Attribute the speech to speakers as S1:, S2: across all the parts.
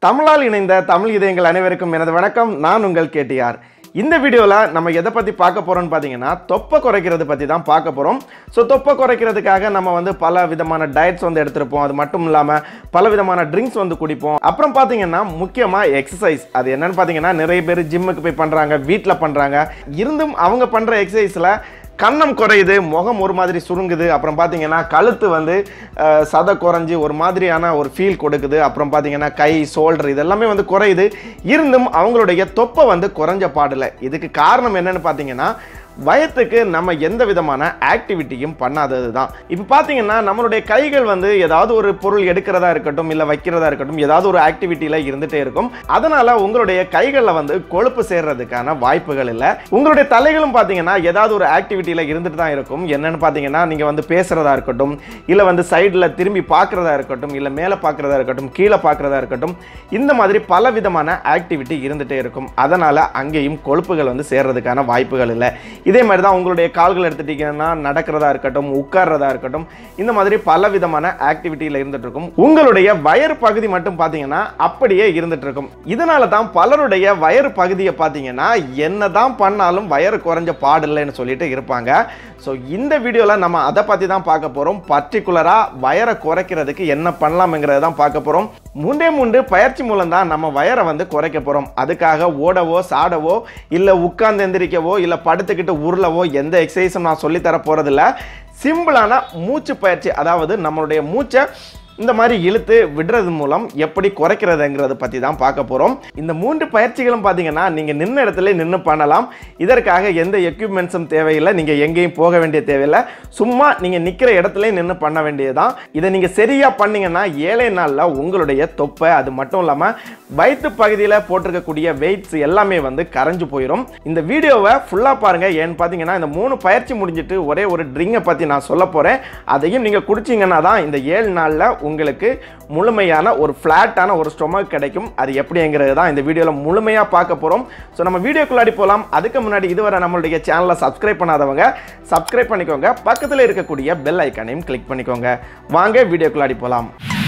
S1: தமிழால் இணைந்த தமிழ் இதயங்கள் அனைவருக்கும் எனது வணக்கம் நான் உங்கள் கேடிஆர் இந்த வீடியோவில் நம்ம எதை பற்றி பார்க்க போகிறோம்னு பார்த்தீங்கன்னா தொப்பை குறைக்கிறது பற்றி தான் பார்க்க போகிறோம் ஸோ தொப்பை குறைக்கிறதுக்காக நம்ம வந்து பல விதமான டயட்ஸ் வந்து எடுத்திருப்போம் அது மட்டும் இல்லாமல் பல விதமான ட்ரிங்க்ஸ் வந்து குடிப்போம் அப்புறம் பார்த்தீங்கன்னா முக்கியமாக எக்ஸசைஸ் அது என்னன்னு பார்த்தீங்கன்னா நிறைய பேர் ஜிம்முக்கு போய் பண்ணுறாங்க வீட்டில் பண்ணுறாங்க இருந்தும் அவங்க பண்ணுற எக்ஸசைஸில் கன்னம் குறையுது முகம் ஒரு மாதிரி சுருங்குது அப்புறம் பார்த்தீங்கன்னா கழுத்து வந்து அஹ், சதை குறைஞ்சி ஒரு மாதிரியான ஒரு ஃபீல் கொடுக்குது அப்புறம் பார்த்தீங்கன்னா கை ஷோல்டர் இதெல்லாமே வந்து குறையுது இருந்தும் அவங்களுடைய தொப்பை வந்து குறைஞ்ச பாடல இதுக்கு காரணம் என்னன்னு பார்த்தீங்கன்னா வயத்துக்கு நம்ம எந்த விதமான ஆக்டிவிட்டியும் பண்ணாதது தான் இப்போ பார்த்தீங்கன்னா நம்மளுடைய கைகள் வந்து ஏதாவது ஒரு பொருள் எடுக்கிறதா இருக்கட்டும் இல்லை வைக்கிறதா இருக்கட்டும் ஏதாவது ஒரு ஆக்டிவிட்டியில் இருந்துகிட்டே இருக்கும் அதனால உங்களுடைய கைகளில் வந்து கொழுப்பு சேர்றதுக்கான வாய்ப்புகள் இல்லை உங்களுடைய தலைகளும் பார்த்தீங்கன்னா ஏதாவது ஒரு ஆக்டிவிட்டியில் இருந்துட்டு தான் இருக்கும் என்னன்னு பார்த்தீங்கன்னா நீங்கள் வந்து பேசுகிறதா இருக்கட்டும் இல்லை வந்து சைடில் திரும்பி பார்க்குறதா இருக்கட்டும் இல்லை மேலே பார்க்குறதா இருக்கட்டும் கீழே பார்க்குறதா இருக்கட்டும் இந்த மாதிரி பல விதமான ஆக்டிவிட்டி இருந்துகிட்டே இருக்கும் அதனால் அங்கேயும் கொழுப்புகள் வந்து சேர்றதுக்கான வாய்ப்புகள் இல்லை இதே மாதிரி தான் உங்களுடைய கால்கள் எடுத்துட்டீங்கன்னா நடக்கிறதா இருக்கட்டும் உட்கார்றதா இருக்கட்டும் இந்த மாதிரி பல விதமான ஆக்டிவிட்டியில் இருந்துட்டு இருக்கும் உங்களுடைய வயறு பகுதி மட்டும் பார்த்தீங்கன்னா அப்படியே இருந்துட்டு இருக்கும் இதனால தான் பலருடைய வயறு பகுதியை பார்த்தீங்கன்னா என்னதான் பண்ணாலும் வயறு குறைஞ்ச பாடில்லைன்னு சொல்லிட்டு இருப்பாங்க ஸோ இந்த வீடியோவில் நம்ம அதை பற்றி தான் பார்க்க போகிறோம் பர்டிகுலராக வயரை குறைக்கிறதுக்கு என்ன பண்ணலாம்ங்கிறத தான் பார்க்க போகிறோம் மூண்டே மூண்டு பயிற்சி மூலம் தான் நம்ம வயரை வந்து குறைக்க போகிறோம் அதுக்காக ஓடவோ சாடவோ இல்லை உட்கார்ந்து எந்திரிக்கவோ இல்லை படுத்துக்கிட்டு உருளவோ எந்த எக்ஸசைஸும் நான் சொல்லித்தர போகிறதில்ல சிம்பிளான மூச்சு பயிற்சி அதாவது நம்மளுடைய மூச்சை இந்த மாதிரி இழுத்து விடுறது மூலம் எப்படி குறைக்கிறதுங்கிறத பற்றி தான் பார்க்க போகிறோம் இந்த மூன்று பயிற்சிகளும் பார்த்தீங்கன்னா நீங்கள் நின்ன இடத்துல நின்று பண்ணலாம் இதற்காக எந்த எக்யூப்மெண்ட்ஸும் தேவையில்லை நீங்கள் எங்கேயும் போக வேண்டிய தேவையில்லை சும்மா நீங்கள் நிற்கிற இடத்துல நின்று பண்ண வேண்டியதுதான் இதை நீங்கள் சரியாக பண்ணீங்கன்னா ஏழை நாளில் உங்களுடைய தொப்பை அது மட்டும் இல்லாமல் வயிற்று பகுதியில் போட்டிருக்கக்கூடிய வெயிட்ஸ் எல்லாமே வந்து கரைஞ்சு போயிடும் இந்த வீடியோவை ஃபுல்லாக பாருங்கள் ஏன்னு பார்த்தீங்கன்னா இந்த மூணு பயிற்சி முடிஞ்சிட்டு ஒரே ஒரு ட்ரிங்கை பற்றி நான் சொல்ல போகிறேன் அதையும் நீங்கள் குடிச்சிங்கன்னா தான் இந்த ஏழு நாளில் உங்களுக்கு முழுமையான ஒரு ஃப்ளாட்டான ஒரு ஸ்டொமக் கிடைக்கும் அது எப்படிங்கிறது தான் இந்த வீடியோவில் முழுமையாக பார்க்க போகிறோம் ஸோ நம்ம வீடியோக்குள்ளாடி போகலாம் அதுக்கு முன்னாடி இதுவரை நம்மளுடைய சேனலை சப்ஸ்கிரைப் பண்ணாதவங்க சப்ஸ்கிரைப் பண்ணிக்கோங்க பக்கத்தில் இருக்கக்கூடிய பெல் ஐக்கானையும் கிளிக் பண்ணிக்கோங்க வாங்க வீடியோக்குள்ளாடி போகலாம்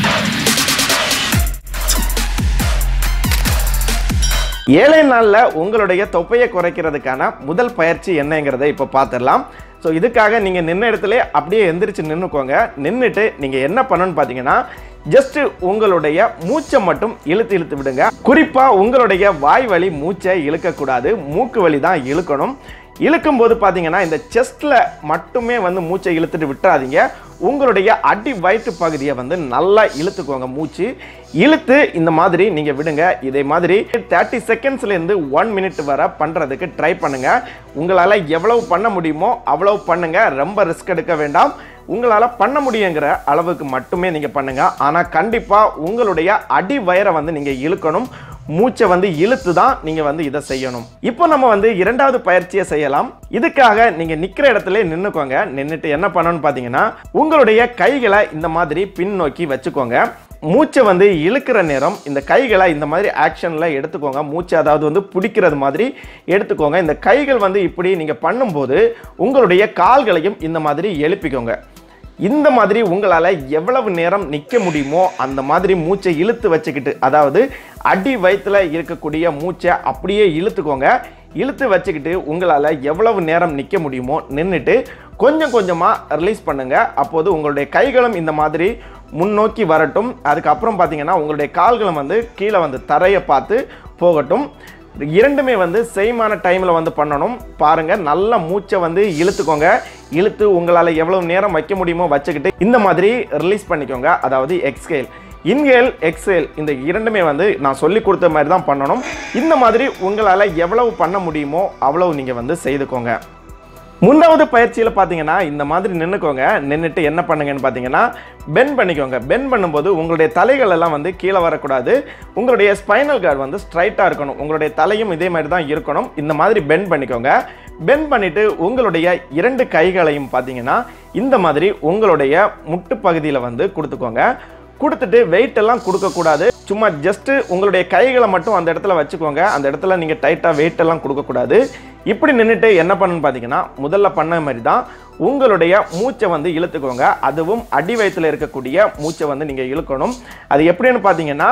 S1: ஏழை நாளில் உங்களுடைய தொப்பையை குறைக்கிறதுக்கான முதல் பயிற்சி என்னங்கிறத இப்போ பார்த்துடலாம் ஸோ இதுக்காக நீங்கள் நின்ன இடத்துல அப்படியே எந்திரிச்சு நின்றுக்கோங்க நின்றுட்டு நீங்கள் என்ன பண்ணணும்னு பார்த்தீங்கன்னா ஜஸ்ட் உங்களுடைய மூச்சை மட்டும் இழுத்து இழுத்து விடுங்க குறிப்பாக உங்களுடைய வாய் வழி மூச்சை இழுக்கக்கூடாது மூக்கு வழி தான் இழுக்கணும் இழுக்கும் போது பார்த்தீங்கன்னா இந்த செஸ்ட்டில் மட்டுமே வந்து மூச்சை இழுத்துட்டு விட்டுறாதீங்க உங்களுடைய அடி வயிற்று பகுதியை வந்து நல்லா இழுத்துக்கோங்க மூச்சு இழுத்து இந்த மாதிரி நீங்கள் விடுங்க இதே மாதிரி தேர்ட்டி செகண்ட்ஸ்லேருந்து ஒன் மினிட் வரை பண்ணுறதுக்கு ட்ரை பண்ணுங்க உங்களால் எவ்வளவு பண்ண முடியுமோ அவ்வளவு பண்ணுங்க ரொம்ப ரிஸ்க் எடுக்க வேண்டாம் உங்களால் பண்ண முடியுங்கிற அளவுக்கு மட்டுமே நீங்கள் பண்ணுங்க ஆனால் கண்டிப்பாக உங்களுடைய அடி வயரை வந்து நீங்கள் இழுக்கணும் மூச்சை வந்து இழுத்து தான் நீங்கள் வந்து இதை செய்யணும் இப்போ நம்ம வந்து இரண்டாவது பயிற்சியை செய்யலாம் இதுக்காக நீங்கள் நிற்கிற இடத்துல நின்றுக்கோங்க நின்றுட்டு என்ன பண்ணணும்னு பார்த்தீங்கன்னா உங்களுடைய கைகளை இந்த மாதிரி பின்னோக்கி வச்சுக்கோங்க மூச்சை வந்து இழுக்கிற நேரம் இந்த கைகளை இந்த மாதிரி ஆக்ஷனில் எடுத்துக்கோங்க மூச்சை அதாவது வந்து பிடிக்கிறது மாதிரி எடுத்துக்கோங்க இந்த கைகள் வந்து இப்படி நீங்கள் பண்ணும்போது உங்களுடைய கால்களையும் இந்த மாதிரி எழுப்பிக்கோங்க இந்த மாதிரி உங்களால் எவ்வளவு நேரம் நிற்க முடியுமோ அந்த மாதிரி மூச்சை இழுத்து வச்சுக்கிட்டு அதாவது அடி வயிற்றுல இருக்கக்கூடிய மூச்சை அப்படியே இழுத்துக்கோங்க இழுத்து வச்சுக்கிட்டு உங்களால் எவ்வளவு நேரம் நிற்க முடியுமோ நின்றுட்டு கொஞ்சம் கொஞ்சமாக ரிலீஸ் பண்ணுங்க அப்போது உங்களுடைய கைகளும் இந்த மாதிரி முன்னோக்கி வரட்டும் அதுக்கப்புறம் பார்த்தீங்கன்னா உங்களுடைய கால்களும் வந்து கீழே வந்து தரையை பார்த்து போகட்டும் இரண்டுமே வந்து சேமான டைமில் வந்து பண்ணணும் பாருங்கள் நல்ல மூச்சை வந்து இழுத்துக்கோங்க இழுத்து உங்களால் எவ்வளவு நேரம் வைக்க முடியுமோ வச்சுக்கிட்டு இந்த மாதிரி ரிலீஸ் பண்ணிக்கோங்க அதாவது எக்ஸ்கேல் இன்ஹேல் எக்ஸேல் இந்த இரண்டுமே வந்து நான் சொல்லி கொடுத்த மாதிரி தான் பண்ணணும் இந்த மாதிரி உங்களால் எவ்வளவு பண்ண முடியுமோ அவ்வளவு நீங்கள் வந்து செய்துக்கோங்க மூன்றாவது பயிற்சியில் பார்த்தீங்கன்னா இந்த மாதிரி நின்றுக்கோங்க நின்றுட்டு என்ன பண்ணுங்கன்னு பார்த்தீங்கன்னா பென் பண்ணிக்கோங்க பென் பண்ணும்போது உங்களுடைய தலைகள் எல்லாம் வந்து கீழே வரக்கூடாது உங்களுடைய ஸ்பைனல் கார்டு வந்து ஸ்ட்ரைட்டாக இருக்கணும் உங்களுடைய தலையும் இதே மாதிரி தான் இருக்கணும் இந்த மாதிரி பென் பண்ணிக்கோங்க பென் பண்ணிட்டு உங்களுடைய இரண்டு கைகளையும் பார்த்தீங்கன்னா இந்த மாதிரி உங்களுடைய முட்டு பகுதியில் வந்து கொடுத்துக்கோங்க கொடுத்துட்டு வெயிட் எல்லாம் கொடுக்கக்கூடாது சும்மா ஜஸ்ட் உங்களுடைய கைகளை மட்டும் அந்த இடத்துல வச்சுக்கோங்க அந்த இடத்துல நீங்கள் டைட்டாக வெயிட் எல்லாம் கொடுக்கக்கூடாது இப்படி நின்றுட்டு என்ன பண்ணணும்னு பார்த்தீங்கன்னா முதல்ல பண்ண மாதிரி தான் உங்களுடைய மூச்சை வந்து இழுத்துக்கோங்க அதுவும் அடி வயித்துல இருக்கக்கூடிய மூச்சை வந்து நீங்கள் இழுக்கணும் அது எப்படின்னு பார்த்தீங்கன்னா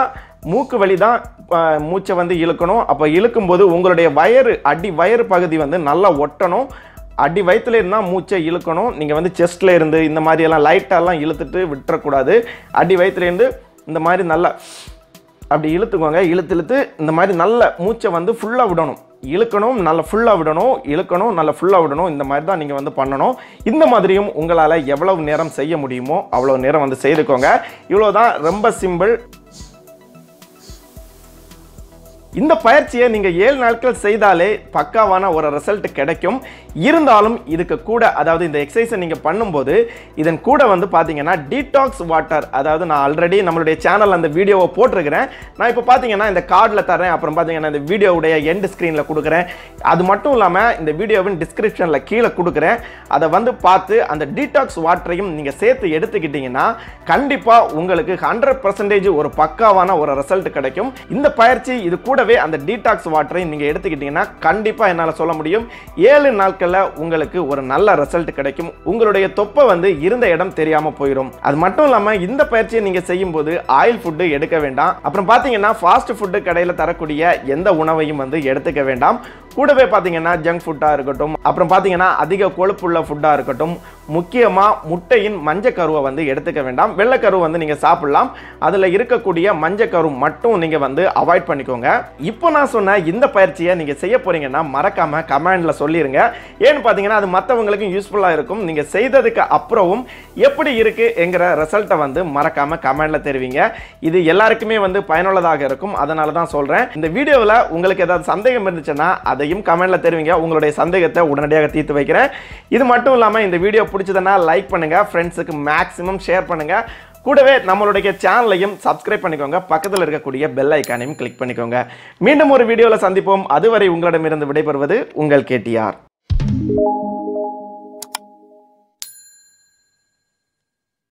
S1: மூக்கு வழி தான் அஹ், மூச்சை வந்து இழுக்கணும் அப்போ இழுக்கும்போது உங்களுடைய வயறு அடி வயறு பகுதி வந்து நல்லா ஒட்டணும் அடி வயிற்றுல இருந்தால் மூச்சை இழுக்கணும் நீங்கள் வந்து செஸ்ட்டில் இருந்து இந்த மாதிரி எல்லாம் லைட்டாலாம் இழுத்துட்டு விட்டுறக்கூடாது அடி வயிற்றுல இருந்து இந்த மாதிரி நல்லா அப்படி இழுத்துக்கோங்க இழுத்து இழுத்து இந்த மாதிரி நல்ல மூச்சை வந்து ஃபுல்லாக விடணும் இழுக்கணும் நல்லா ஃபுல்லாக விடணும் இழுக்கணும் நல்லா ஃபுல்லாக விடணும் இந்த மாதிரி தான் நீங்கள் வந்து பண்ணணும் இந்த மாதிரியும் உங்களால் எவ்வளவு நேரம் செய்ய முடியுமோ அவ்வளோ நேரம் வந்து செய்துக்கோங்க இவ்வளோ தான் ரொம்ப சிம்பிள் இந்த பயிற்சியை நீங்கள் ஏழு நாட்கள் செய்தாலே பக்காவான ஒரு ரிசல்ட் கிடைக்கும் இருந்தாலும் இதுக்கு கூட அதாவது இந்த எக்ஸசைஸை நீங்கள் பண்ணும்போது இதன் கூட வந்து பார்த்தீங்கன்னா டீடாக்ஸ் வாட்டர் அதாவது நான் ஆல்ரெடி நம்மளுடைய சேனல் அந்த வீடியோவை போட்டிருக்கிறேன் நான் இப்போ பார்த்தீங்கன்னா இந்த கார்டில் தரேன் அப்புறம் பார்த்தீங்கன்னா இந்த வீடியோவுடைய எண்ட் ஸ்க்ரீனில் கொடுக்குறேன் அது மட்டும் இல்லாமல் இந்த வீடியோவின் டிஸ்கிரிப்ஷனில் கீழே கொடுக்குறேன் அதை வந்து பார்த்து அந்த டீடாக்ஸ் வாட்டரையும் நீங்கள் சேர்த்து எடுத்துக்கிட்டீங்கன்னா கண்டிப்பாக உங்களுக்கு ஹண்ட்ரட் பர்சன்டேஜ் ஒரு பக்காவான ஒரு ரிசல்ட் கிடைக்கும் இந்த பயிற்சி இது கூடவே அந்த டீடாக்ஸ் வாட்டரை நீங்கள் எடுத்துக்கிட்டீங்கன்னா கண்டிப்பாக என்னால் சொல்ல முடியும் ஏழு நாட்களில் உங்களுக்கு ஒரு நல்ல ரிசல்ட் கிடைக்கும் உங்களுடைய தொப்பை வந்து இருந்த இடம் தெரியாமல் போயிடும் அது மட்டும் இல்லாமல் இந்த பயிற்சியை நீங்கள் செய்யும்போது ஆயில் ஃபுட்டு எடுக்க வேண்டாம் அப்புறம் பார்த்தீங்கன்னா ஃபாஸ்ட் ஃபுட்டு கடையில் தரக்கூடிய எந்த உணவையும் வந்து எடுத்துக்க வேண்டாம் கூடவே பார்த்தீங்கன்னா ஜங்க் ஃபுட்டாக இருக்கட்டும் அப்புறம் பார்த்தீங்கன்னா அதிக கொழுப்புள்ள ஃபுட்டாக இருக்கட்டும் முக்கியமாக முட்டையின் மஞ்சக்கருவை வந்து எடுத்துக்க வேண்டாம் வெள்ளைக்கரு வந்து நீங்கள் சாப்பிடலாம் அதில் இருக்கக்கூடிய மஞ்சக்கரு மட்டும் நீங்கள் வந்து அவாய்ட் பண்ணிக்கோங்க இப்போ நான் சொன்ன இந்த பயிற்சியை நீங்கள் செய்ய போறீங்கன்னா மறக்காமல் கமெண்டில் சொல்லிடுங்க ஏன்னு பார்த்தீங்கன்னா அது மற்றவங்களுக்கும் யூஸ்ஃபுல்லாக இருக்கும் நீங்கள் செய்ததுக்கு அப்புறமும் எப்படி இருக்கு என்கிற ரிசல்ட்டை வந்து மறக்காமல் கமெண்டில் தெரிவிங்க இது எல்லாருக்குமே வந்து பயனுள்ளதாக இருக்கும் அதனால தான் சொல்கிறேன் இந்த வீடியோவில் உங்களுக்கு ஏதாவது சந்தேகம் இருந்துச்சுன்னா அதையும் கமெண்டில் தெரிவிங்க உங்களுடைய சந்தேகத்தை உடனடியாக தீர்த்து வைக்கிறேன் இது மட்டும் இல்லாமல் இந்த வீடியோ பிடிச்சதுன்னா லைக் பண்ணுங்கள் ஃப்ரெண்ட்ஸுக்கு மேக்ஸிமம் ஷேர் பண்ணுங்கள் கூடவே நம்மளுடைய சேனலையும் சப்ஸ்கிரைப் பண்ணிக்கோங்க பக்கத்தில் இருக்கக்கூடிய பெல் ஐக்கானையும் கிளிக் பண்ணிக்கோங்க மீண்டும் ஒரு வீடியோவில் சந்திப்போம் அதுவரை உங்களிடமிருந்து விடைபெறுவது உங்கள் கேடிஆர்